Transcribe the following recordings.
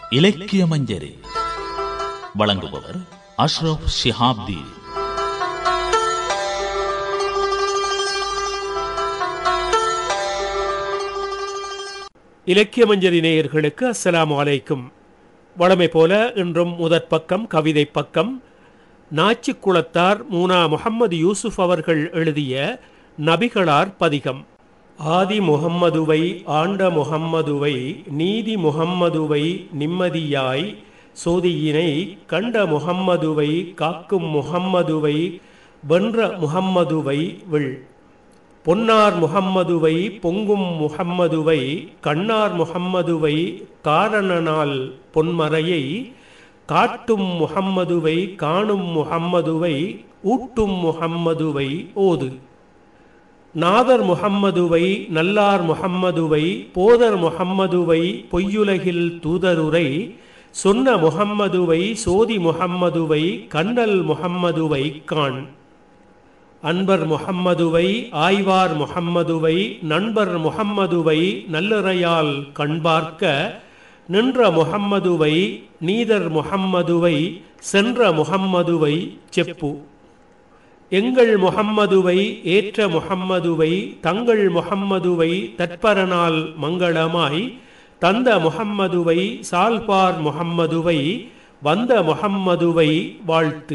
இலக்கிய மஞ்சரி வழங்குபவர் அஷ்ரப் ஷிஹாப்தி இலக்கிய மஞ்சரி நேயர்களுக்கு அஸ்ஸலாமு அலைக்கும் வழமை போல இன்றும் முதற் பக்கம் கவிதை பக்கம் நாச்சிக்குளத்தார் மூனா முகம்மது யூசுப் அவர்கள் எழுதிய நபிகளார் பதிகம் ஆதி முகம்மதுவை ஆண்ட முகம்மதுவை நீதி முகம்மதுவை நிம்மதியாய் சோதியினை கண்ட முகம்மதுவை காக்கும் முகம்மதுவை வென்ற முகம்மதுவை வில் பொன்னார் முகம்மதுவை பொங்கும் முகம்மதுவை கண்ணார் முகம்மதுவை காரணனால் பொன்மறையை காட்டும் முகம்மதுவை காணும் முகம்மதுவை ஊட்டும் முகம்மதுவை ஓது நாதர் முகம்மதுவை நல்லார் முகம்மதுவை போதர் முகம்மதுவை பொய்யுலகில் தூதருரை சொன்ன முகம்மதுவை சோதி முகம்மதுவை கண்ணல் முகம்மதுவை காண் அன்பர் முகம்மதுவை ஆய்வார் முகம்மதுவை நண்பர் முகம்மதுவை நல்லறையால் கண்பார்க்க நின்ற முகம்மதுவை நீதர் முகம்மதுவை சென்ற முகம்மதுவை செப்பு எங்கள் முகம்மதுவை ஏற்ற முகம்மதுவை தங்கள் முகம்மதுவை தற்பரனால் மங்களமாய் தந்த முகம்மதுவை சால்பார் முகம்மதுவை வந்த முகம்மதுவை வாழ்த்து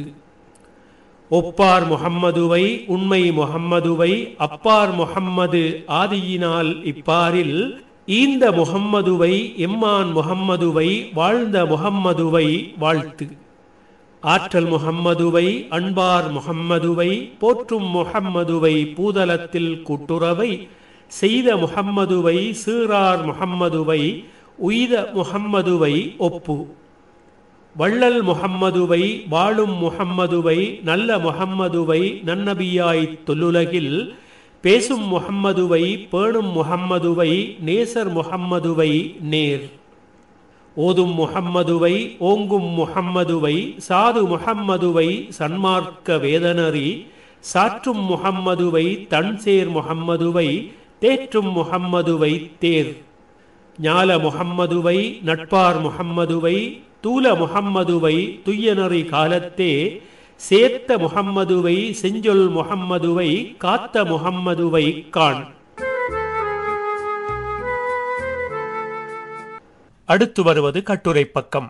ஒப்பார் முகம்மதுவை உண்மை முகம்மதுவை அப்பார் முகம்மது ஆதியினால் இப்பாரில் ஈந்த முகம்மதுவை எம்மான் முகம்மதுவை வாழ்ந்த முகம்மதுவை வாழ்த்து ஆற்றல் முகம்மதுவை அன்பார் முகம்மதுவை போற்றும் முகம்மதுவை பூதலத்தில் கூட்டுறவை செய்த முகம்மதுவை சீரார் முகம்மதுவை உய்த முகம்மதுவை ஒப்பு வள்ளல் முகம்மதுவை வாழும் முகம்மதுவை நல்ல முகம்மதுவை நன்னபியாய் தொல்லுலகில் பேசும் முகம்மதுவை பேணும் முகம்மதுவை நேசர் முகம்மதுவை நேர் ஓதும் முகம்மதுவை ஓங்கும் முகம்மதுவை சாது முகம்மதுவை சன்மார்க்க வேதனரி சாற்றும் முகம்மதுவை தன்சேர் முகம்மதுவை தேற்றும் முகம்மதுவை தேர் ஞால முகம்மதுவை நட்பார் முகம்மதுவை தூல முகம்மதுவை துய்யனறி காலத்தே சேர்த்த முகம்மதுவை செஞ்சொல் முகம்மதுவை காத்த முகம்மதுவை காண் அடுத்து வருவது கட்டுரை பக்கம்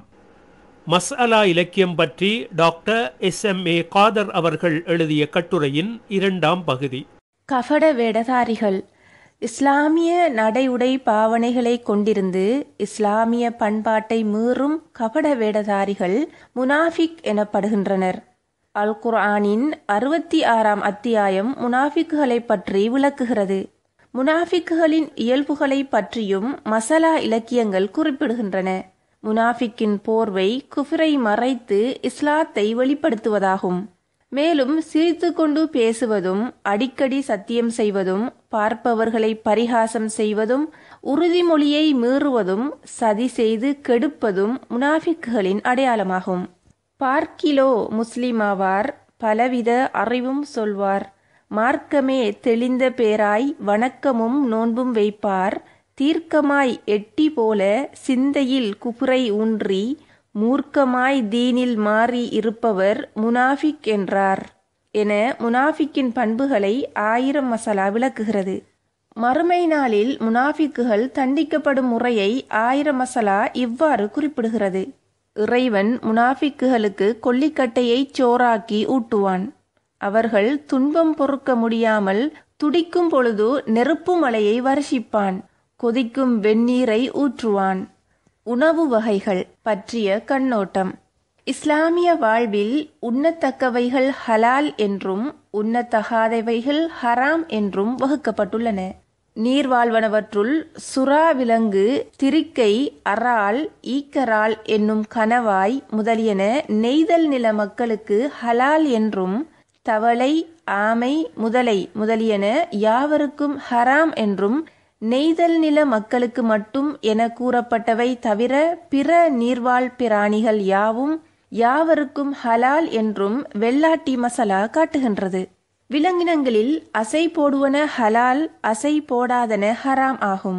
மஸ்அலா இலக்கியம் பற்றி doctor S M A Kader அவர்கள் எழுதிய கட்டுரையின் இரண்டாம் பகுதி கபட வேடதாரிகள் இஸ்லாமிய நடையுடை பாவனைகளை கொண்டிருந்து இஸ்லாமிய பண்பாட்டை மீறும் கபட வேடதாரிகள் முனாஃபிக் எனப்படுகின்றனர் அல் குர்ஆனின் அறுபத்தி ஆறாம் அத்தியாயம் முனாஃபிக்குகளை பற்றி விளக்குகிறது முனாஃபிக்குகளின் இயல்புகளை பற்றியும் மசலா இலக்கியங்கள் குறிப்பிடுகின்றன முனாஃபிக்கின் போர்வை குஃபரை மறைத்து இஸ்லாத்தை வெளிப்படுத்துவதாகும் மேலும் சிரித்து கொண்டு பேசுவதும் அடிக்கடி சத்தியம் செய்வதும் பார்ப்பவர்களை பரிகாசம் செய்வதும் உறுதிமொழியை மீறுவதும் சதி செய்து கெடுப்பதும் முனாஃபிக்குகளின் அடையாளமாகும் பார்க்கிலோ முஸ்லிமாவார் பலவித அறிவும் சொல்வார் மார்க்கமே தெளிந்த பேராய் வணக்கமும் நோன்பும் வைப்பார் தீர்க்கமாய் எட்டி போல சிந்தையில் குப்புரை ஊன்றி மூர்க்கமாய் தீனில் மாறி இருப்பவர் முனாஃபிக் என்றார் என முனாஃபிக்கின் பண்புகளை ஆயிரம் மசாலா விளக்குகிறது மறுமை நாளில் முனாஃபிக்குகள் தண்டிக்கப்படும் முறையை ஆயிரம் மசாலா இவ்வாறு குறிப்பிடுகிறது இறைவன் முனாஃபிக்குகளுக்கு கொல்லிக்கட்டையை சோறாக்கி ஊட்டுவான் அவர்கள் துன்பம் பொறுக்க முடியாமல் துடிக்கும் பொழுது நெருப்பு மலையை வருஷிப்பான் கொதிக்கும் வெந்நீரை ஊற்றுவான் உணவு வகைகள் பற்றிய கண்ணோட்டம் இஸ்லாமிய வாழ்வில் உண்ணத்தக்கவைகள் ஹலால் என்றும் உண்ணத்தகாதவைகள் ஹராம் என்றும் வகுக்கப்பட்டுள்ளன நீர்வாழ்வனவற்றுள் சுறா விலங்கு திரிக்கை அறால் ஈக்கரால் என்னும் கணவாய் முதலியன நெய்தல் நில மக்களுக்கு ஹலால் என்றும் தவளை ஆமை முதலை முதலியன யாவருக்கும் ஹராம் என்றும் நெய்தல் நில மக்களுக்கு மட்டும் என கூறப்பட்டவை தவிர பிற நீர்வாழ் பிராணிகள் யாவும் யாவருக்கும் ஹலால் என்றும் வெள்ளாட்டி மசாலா காட்டுகின்றது விலங்கினங்களில் அசை போடுவன ஹலால் அசை போடாதன ஹராம் ஆகும்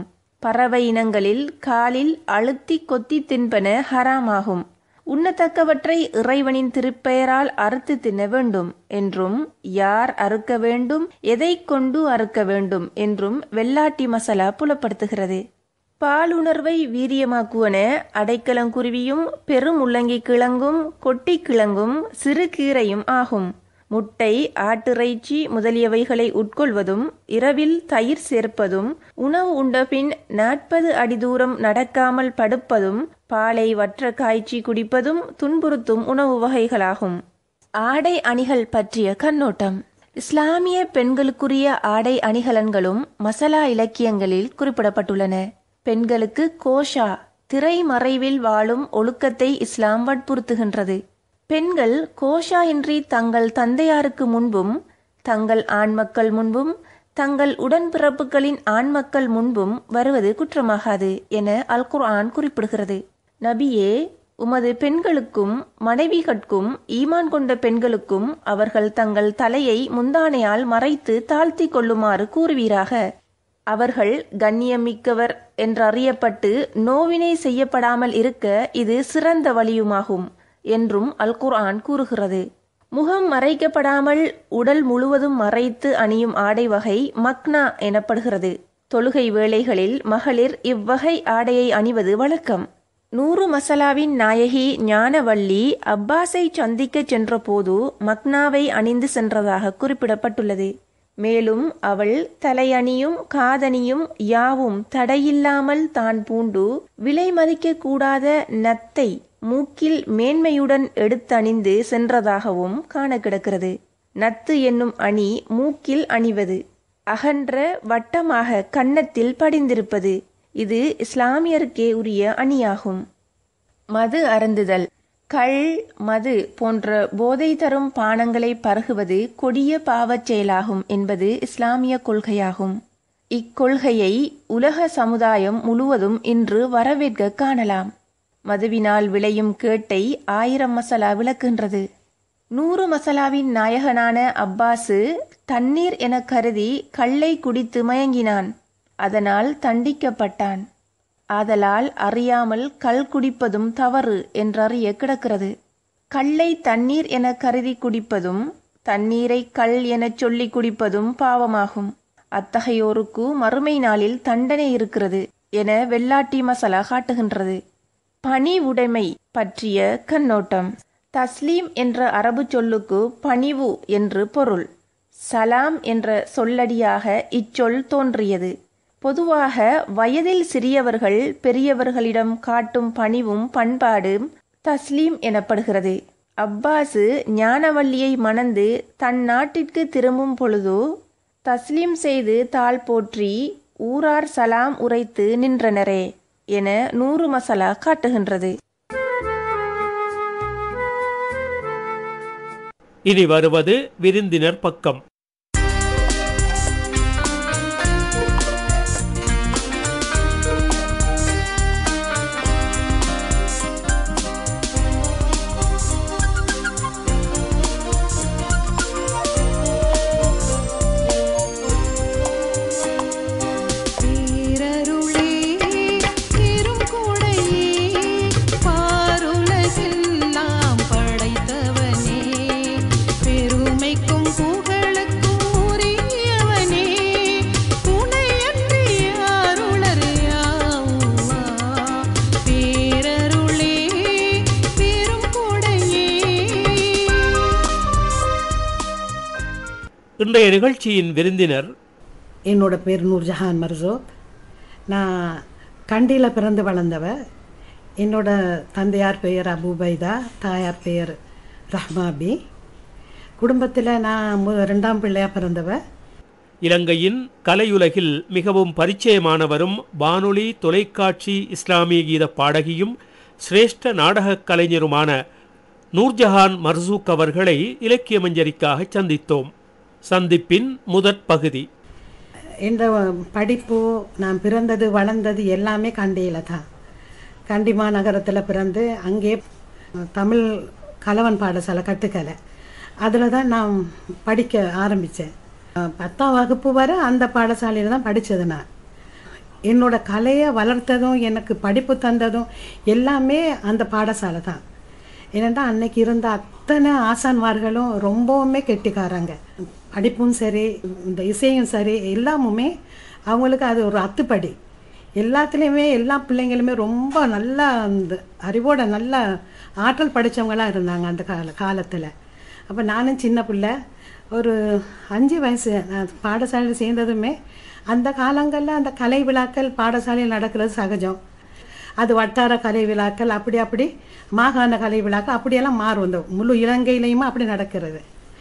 பறவை இனங்களில் காலில் அழுத்தி கொத்தி தின்பன ஹராமாகும் உண்ணத்தக்கவற்றை இறைவனின் திருப்பெயரால் அறுத்து தின்ன வேண்டும் என்றும் யார் அறுக்க வேண்டும் எதை கொண்டு அறுக்க வேண்டும் என்றும் வெள்ளாட்டி மசாலா புலப்படுத்துகிறது பாலுணர்வை வீரியமாக்குவன அடைக்கலங்குருவியும் பெரும் முள்ளங்கி கிழங்கும் கொட்டி கிழங்கும் சிறு கீரையும் ஆகும் முட்டை ஆட்டிறைச்சி முதலியவைகளை உட்கொள்வதும் இரவில் தயிர் சேர்ப்பதும் உணவு உண்டபின் நாற்பது அடி தூரம் நடக்காமல் படுப்பதும் பாலை வற்ற காய்ச்சி குடிப்பதும் துன்புறுத்தும் உணவு வகைகளாகும் ஆடை அணிகள் பற்றிய கண்ணோட்டம் இஸ்லாமிய பெண்களுக்குரிய ஆடை அணிகலன்களும் மசலா இலக்கியங்களில் குறிப்பிடப்பட்டுள்ளன பெண்களுக்கு கோஷா திரைமறைவில் வாழும் ஒழுக்கத்தை இஸ்லாம் வற்புறுத்துகின்றது பெண்கள் கோஷா இன்றி தங்கள் தந்தையாருக்கு முன்பும் தங்கள் ஆண்மக்கள் முன்பும் தங்கள் உடன்பிறப்புகளின் ஆண்மக்கள் முன்பும் வருவது குற்றமாகாது என அல் குர்ஆன் குறிப்பிடுகிறது நபியே உமது பெண்களுக்கும் மனைவிகட்கும் ஈமான் கொண்ட பெண்களுக்கும் அவர்கள் தங்கள் தலையை முந்தானையால் மறைத்து தாழ்த்தி கொள்ளுமாறு கூறுவீராக அவர்கள் கண்ணியமிக்கவர் என்றறியப்பட்டு நோவினை செய்யப்படாமல் இருக்க இது சிறந்த வழியுமாகும் என்றும் அல் குர்ஆன் கூறுகிறது முகம் மறைக்கப்படாமல் உடல் முழுவதும் மறைத்து அணியும் ஆடை வகை மக்னா எனப்படுகிறது தொழுகை வேளைகளில் மகளிர் இவ்வகை ஆடையை அணிவது வழக்கம் நூறு மசலாவின் நாயகி ஞானவள்ளி அப்பாஸை சந்திக்க சென்றபோது மக்னாவை அணிந்து சென்றதாக குறிப்பிடப்பட்டுள்ளது மேலும் அவள் தலையணியும் காதணியும் யாவும் தடையில்லாமல் தான் பூண்டு விலை மதிக்க கூடாத நத்தை மூக்கில் மேன்மையுடன் எடுத்தணிந்து சென்றதாகவும் காண கிடக்கிறது நத்து என்னும் அணி மூக்கில் அணிவது அகன்ற வட்டமாக கன்னத்தில் படிந்திருப்பது இது இஸ்லாமியருக்கே உரிய அணியாகும் மது அருந்துதல் கள் மது போன்ற போதை தரும் பானங்களை பருகுவது கொடிய பாவச் செயலாகும் என்பது இஸ்லாமிய கொள்கையாகும் இக்கொள்கையை உலக சமுதாயம் முழுவதும் இன்று வரவேற்க காணலாம் மதுவினால் விளையும் கேட்டை ஆயிரம் மசாலா விளக்குகின்றது நூறு மசாலாவின் நாயகனான அப்பாசு தண்ணீர் என கருதி கல்லை குடித்து மயங்கினான் அதனால் தண்டிக்கப்பட்டான் ஆதலால் அறியாமல் கல் குடிப்பதும் தவறு என்றறிய கிடக்கிறது கல்லை தண்ணீர் என கருதி குடிப்பதும் தண்ணீரை கல் எனச் சொல்லி குடிப்பதும் பாவமாகும் அத்தகையோருக்கு மறுமை நாளில் தண்டனை இருக்கிறது என வெள்ளாட்டி மசாலா காட்டுகின்றது பணிவுடைமை பற்றிய கண்ணோட்டம் தஸ்லீம் என்ற அரபு சொல்லுக்கு பணிவு என்று பொருள் சலாம் என்ற சொல்லடியாக இச்சொல் தோன்றியது பொதுவாக வயதில் சிறியவர்கள் பெரியவர்களிடம் காட்டும் பணிவும் பண்பாடு தஸ்லீம் எனப்படுகிறது அப்பாசு ஞானவல்லியை மணந்து தன் நாட்டிற்கு திரும்பும் பொழுது தஸ்லீம் செய்து தாள் போற்றி ஊரார் சலாம் உரைத்து நின்றனரே என நூறு மசாலா காட்டுகின்றது இனி வருவது விருந்தினர் பக்கம் பேரருளே பெருங்கொடையே பாருலகெல்லாம் படைத்தவனே பெருமைக்கும் புகழுக்கும் உரியவனே துணையன்றி அருளர் யாவா பேரருளே பெருங்கொடையே இன்றைய நிகழ்ச்சியின் விருந்தினர் என்னோட பேர் நூர்ஜஹான் மர்சோத் நான் கண்டியில் பிறந்து வளர்ந்தவ என்னோட தந்தையார் பெயர் அபுபைதா தாயார் பெயர் ரஹ்மாபி குடும்பத்தில் நான் மு- ரெண்டாம் பிள்ளையாக பிறந்தவ இலங்கையின் கலையுலகில் மிகவும் பரிச்சயமானவரும் வானொலி தொலைக்காட்சி இஸ்லாமிய கீத பாடகியும் சிரேஷ்ட நாடகக் கலைஞருமான நூர்ஜஹான் மர்சூக் அவர்களை இலக்கிய மஞ்சரிக்காக சந்தித்தோம் சந்திப்பின் முதற் பகுதி இந்த படிப்பு நான் பிறந்தது வளர்ந்தது எல்லாமே கண்டியில் தான் கண்டி மாநகரத்தில் பிறந்து அங்கே தமிழ் கலவன் பாடசாலை கட்டுக்கலை அதில் தான் நான் படிக்க ஆரம்பித்தேன் பத்தாம் வகுப்பு வரை அந்த பாடசாலையில் தான் படித்தது நான் என்னோட கலையை வளர்த்ததும் எனக்கு படிப்பு தந்ததும் எல்லாமே அந்த பாடசாலை தான் ஏனென்றா அன்னைக்கு இருந்த அத்தனை ஆசான்மார்களும் ரொம்பவுமே கெட்டிக்காரங்க படிப்பும் சரி இந்த இசையும் சரி எல்லாமுமே அவங்களுக்கு அது ஒரு அத்துப்படி எல்லாத்துலேயுமே எல்லா பிள்ளைங்களுமே ரொம்ப நல்லா அந்த அறிவோட நல்ல ஆற்றல் படித்தவங்களாம் இருந்தாங்க அந்த கால காலத்தில் அப்போ நானும் சின்ன பிள்ளை ஒரு அஞ்சு வயசு நான் பாடசாலையில் சேர்ந்ததுமே அந்த காலங்களில் அந்த கலை விழாக்கள் பாடசாலையில் நடக்கிறது சகஜம் அது வட்டார கலை விழாக்கள் அப்படி அப்படி மாகாண கலை விழாக்கள் அப்படியெல்லாம் மாறும் இந்த முழு இலங்கையிலையுமே அப்படி நடக்கிறது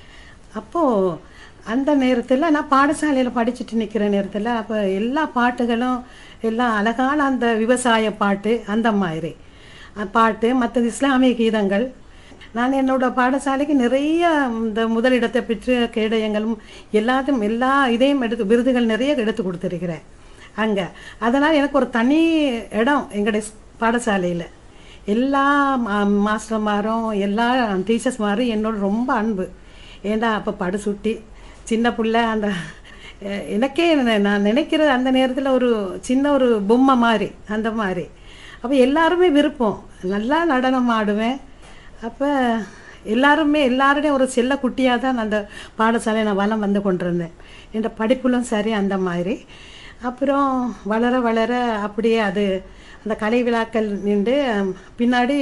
அப்போது அந்த நேரத்தில் நான் பாடசாலையில் படிச்சுட்டு நிற்கிற நேரத்தில் அப்போ எல்லா பாட்டுகளும் எல்லாம் அழகான அந்த விவசாய பாட்டு அந்த மாதிரி அஹ் பாட்டு மற்றது இஸ்லாமிய கீதங்கள் நான் என்னோட பாடசாலைக்கு நிறைய இந்த முதலிடத்தை பெற்று கேடயங்களும் எல்லாத்தையும் எல்லா இதையும் எடுத்து விருதுகள் நிறைய எடுத்து கொடுத்துருக்கிறேன் அங்கே அதனால் எனக்கு ஒரு தனி இடம் எங்களுடைய பாடசாலையில் எல்லா மா- மாஸ்டர்மாரும் எல்லா டீச்சர்ஸ்மாரும் என்னோட ரொம்ப அன்பு ஏண்டா அப்போ படு சுட்டி சின்ன புள்ள அந்த அஹ், எனக்கே நெ- நான் நினைக்கிறது அந்த நேரத்தில் ஒரு சின்ன ஒரு பொம்மை மாதிரி அந்த மாதிரி அப்போ எல்லாருமே விருப்பம் நல்லா நடனம் ஆடுவேன் அப்போ எல்லாருமே எல்லாருடையும் ஒரு செல்ல குட்டியாக தான் அந்த பாடசாலை நான் வலம் வந்து கொண்டிருந்தேன் என் படிப்பிலும் சரி அந்த மாதிரி அப்புறம் வளர வளர அப்படியே அது அந்த கலை விழாக்கள் நின்று பின்னாடி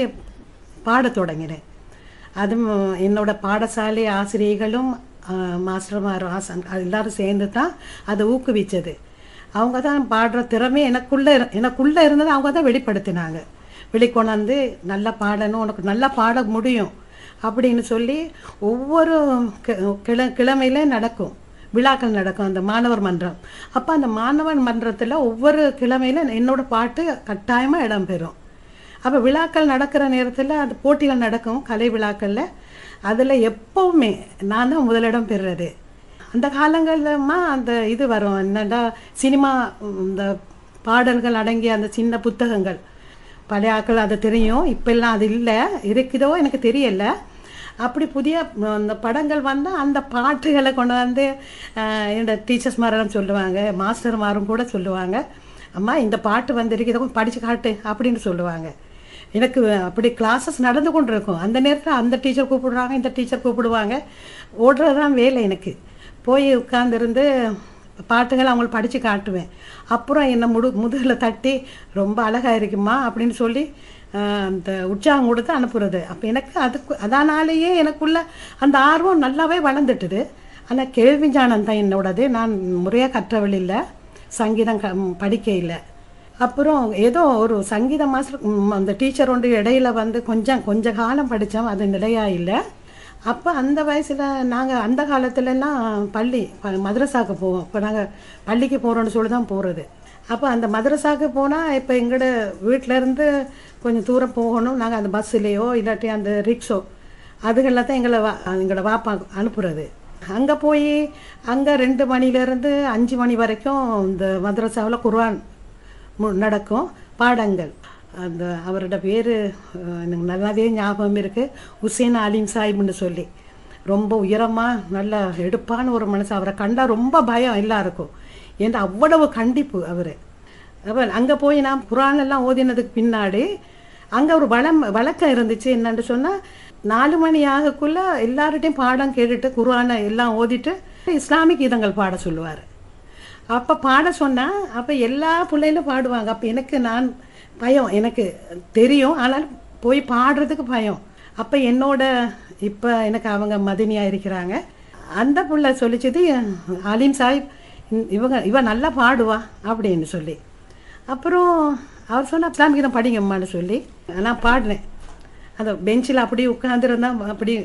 பாடத் தொடங்கினேன் அதுவும் என்னோட பாடசாலை ஆசிரியர்களும் மாஸ்டர்மார் ஆசன் எல்லாரும் சேர்ந்து தான் அதை ஊக்குவிச்சது அவங்க தான் பாடுற திறமை எனக்குள்ளே இரு- எனக்குள்ளே இருந்ததை அவங்க தான் வெளிப்படுத்தினாங்க வெளிக்கொணர்ந்து நல்லா பாடணும் உனக்கு நல்லா பாட முடியும் அப்படின்னு சொல்லி ஒவ்வொரு கி- கிழ கிழமையில நடக்கும் விழாக்கள் நடக்கும் அந்த மாணவர் மன்றம் அப்போ அந்த மாணவர் மன்றத்தில் ஒவ்வொரு கிழமையில என்னோட பாட்டு கட்டாயமாக இடம்பெறும் அப்போ விழாக்கள் நடக்கிற நேரத்தில் அந்த போட்டிகள் நடக்கும் கலை விழாக்களில் அதில் எப்போவுமே நான் தான் முதலிடம் பெறுறது அந்த காலங்கள்லமா அந்த இது வரும் என்னடா சினிமா ம், இந்த பாடல்கள் அடங்கிய அந்த சின்ன புத்தகங்கள் பழைய ஆட்கள் அது தெரியும் இப்பெல்லாம் அது இல்லை இருக்குதோ எனக்கு தெரியல அப்படி புதிய ம், அந்த படங்கள் வந்தால் அந்த பாட்டுகளை கொண்டு வந்து அஹ், என்னோட டீச்சர்ஸ் மாரெல்லாம் சொல்லுவாங்க மாஸ்டர் மாரும் கூட சொல்லுவாங்க அம்மா இந்த பாட்டு வந்திருக்கு இதை கொஞ்சம் படித்து காட்டு அப்படின்னு சொல்லுவாங்க எனக்கு அப்படி கிளாஸஸ் நடந்து கொண்டு இருக்கும் அந்த நேரத்தில் அந்த டீச்சர் கூப்பிடுறாங்க இந்த டீச்சர் கூப்பிடுவாங்க ஓடுறது தான் வேலை எனக்கு போய் உட்கார்ந்திருந்து பாட்டுகள் அவங்களுக்கு படித்து காட்டுவேன் அப்புறம் என்னை முடு முதுகில் தட்டி ரொம்ப அழகாக இருக்குமா அப்படின்னு சொல்லி ஆஹ், அந்த உற்சாகம் கொடுத்து அனுப்புறது அப்போ எனக்கு அதுக்கு அதனாலேயே எனக்குள்ள அந்த ஆர்வம் நல்லாவே வளர்ந்துட்டுது ஆனால் கேள்வி ஞானம் தான் என்னோடது நான் முறையாக கற்றவள் இல்லை சங்கீதம் க படிக்க இல்லை அப்புறம் ஏதோ ஒரு சங்கீத மாஸ்டர் ம், அந்த டீச்சர் ஒன்று இடையில வந்து கொஞ்சம் கொஞ்ச காலம் படித்தோம் அது நிலையா இல்லை அப்போ அந்த வயசில் நாங்கள் அந்த காலத்துலலாம் பள்ளி ப- மதரசாக்கு போவோம் இப்போ நாங்கள் பள்ளிக்கு போகிறோன்னு சொல்லி தான் போகிறது அப்போ அந்த மதரசாக்கு போனால் இப்போ எங்களோட வீட்ல இருந்து கொஞ்சம் தூரம் போகணும் நாங்கள் அந்த பஸ்ஸுலேயோ இல்லாட்டி அந்த ரிக்ஷோ அதுகளில் தான் எங்களை வா எங்களோட வாப்பா அனுப்புறது அங்கே போய் அங்கே ரெண்டு மணிலேருந்து அஞ்சு மணி வரைக்கும் இந்த மதரசாவில் குர்ஆன் மு- நடக்கும் பாடங்கள் அந்த அவரோட பேர் எனக்கு நல்லாவே ஞாபகம் இருக்குது உசேன் அலீம் சாஹிப்னு சொல்லி ரொம்ப உயரமாக நல்ல எடுப்பான ஒரு மனுஷன் அவரை கண்டா ரொம்ப பயம் எல்லாருக்கும் ஏன்னா அவ்வளவு கண்டிப்பு அவர் அப்போ அங்கே போய் நான் குரான் எல்லாம் ஓதினதுக்கு பின்னாடி அங்கே ஒரு வளம் வழக்கம் இருந்துச்சு என்னன்னு சொன்னால் நாலு மணி ஆகக்குள்ள எல்லார்கிட்டையும் பாடம் கேட்டுட்டு குர்ஆனை எல்லாம் ஓதிட்டு இஸ்லாமிக் கீதங்கள் பாட சொல்லுவார் அப்போ பாட சொன்னால் அப்போ எல்லா பிள்ளைகளும் பாடுவாங்க அப்போ எனக்கு நான் பயம் எனக்கு தெரியும் ஆனால் போய் பாடுறதுக்கு பயம் அப்போ என்னோட இப்போ எனக்கு அவங்க மதினியாக இருக்கிறாங்க அந்த புள்ள சொல்லிச்சது அலீம் சாஹிப் இ- இவங்க இவ நல்லா பாடுவா அப்படின்னு சொல்லி அப்புறம் அவர் சொன்னா இஸ்லாம் கீதம் படிங்கம்மான்னு சொல்லி நான் பாடினேன் அந்த பெஞ்சில் அப்படியே உட்காந்துருந்தா அப்படி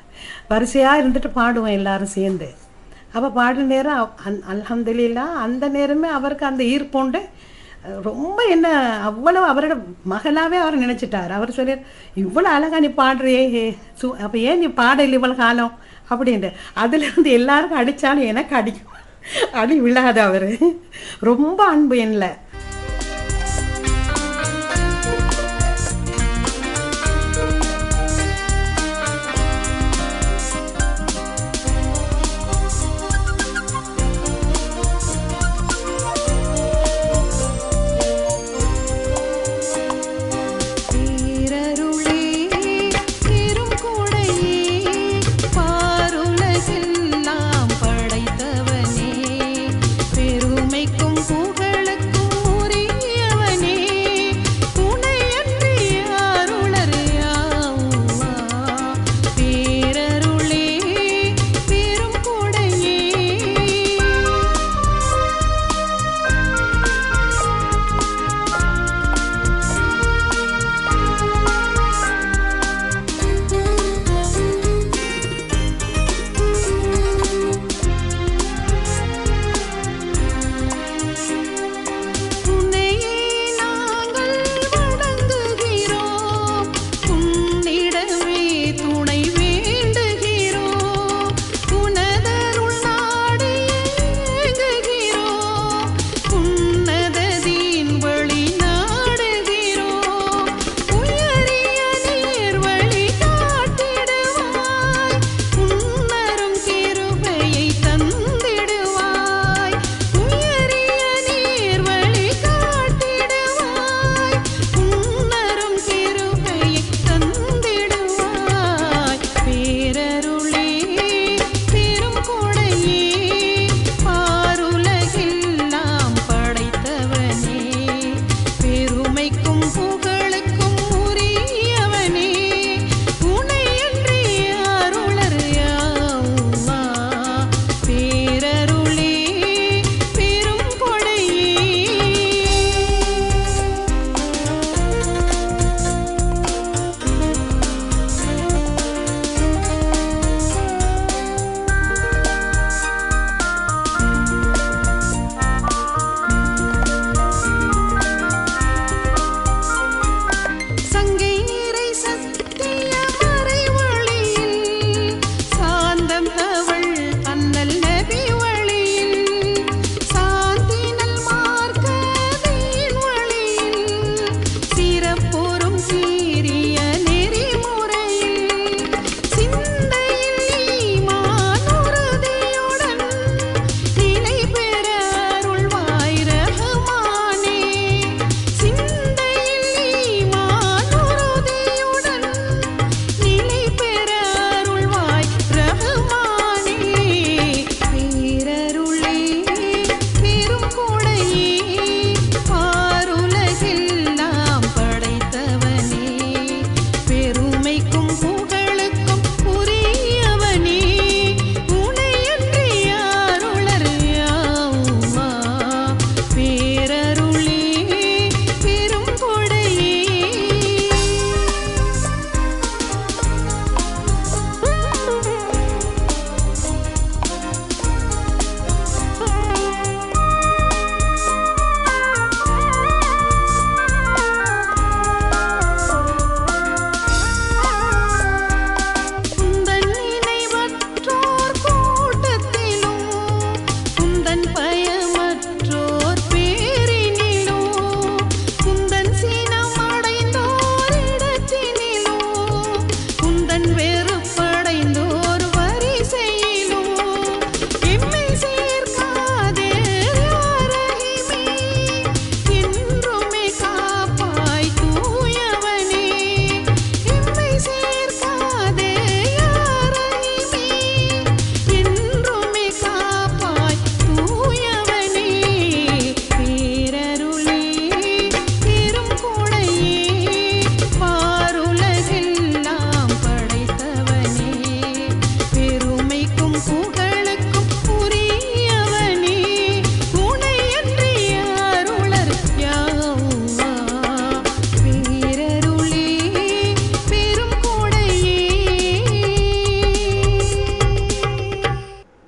வரிசையாக இருந்துட்டு பாடுவேன் எல்லாரும் சேர்ந்து அப்போ பாடுற நேரம் அல் அல்ஹம்துலில்லா அந்த நேரமே அவருக்கு அந்த ஈர்ப்புண்டு அஹ், ரொம்ப என்ன அவ்வளவு அவரோட மகளாவே அவர் நினைச்சிட்டார் அவர் சொல்லி இவ்வளோ அழகா நீ பாடுறியே ஹே சு அப்போ ஏன் நீ பாடல இவ்வளோ காலம் அப்படின்ட்டு அதுலேருந்து எல்லாருக்கும் அடித்தாலும் எனக்கு அடிக்கும் அடி விழாது அவர் ரொம்ப அன்பு என்ன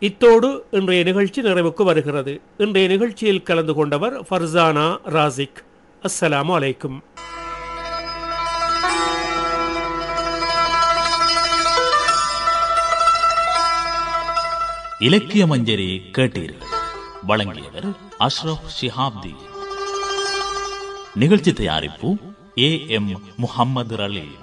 இத்தோடு இன்றைய நிகழ்ச்சி நிறைவுக்கு வருகிறது இன்றைய நிகழ்ச்சியில் கலந்து கொண்டவர் ஃபர்சானா ராசிக் அஸ்ஸலாமு அலைக்கும் இலக்கிய மஞ்சரி கேட்டீர்கள் வழங்கியவர் அஷ்ரப் ஷிஹாப்தி நிகழ்ச்சி தயாரிப்பு ஏ எம் முஹம்மது ரலீல்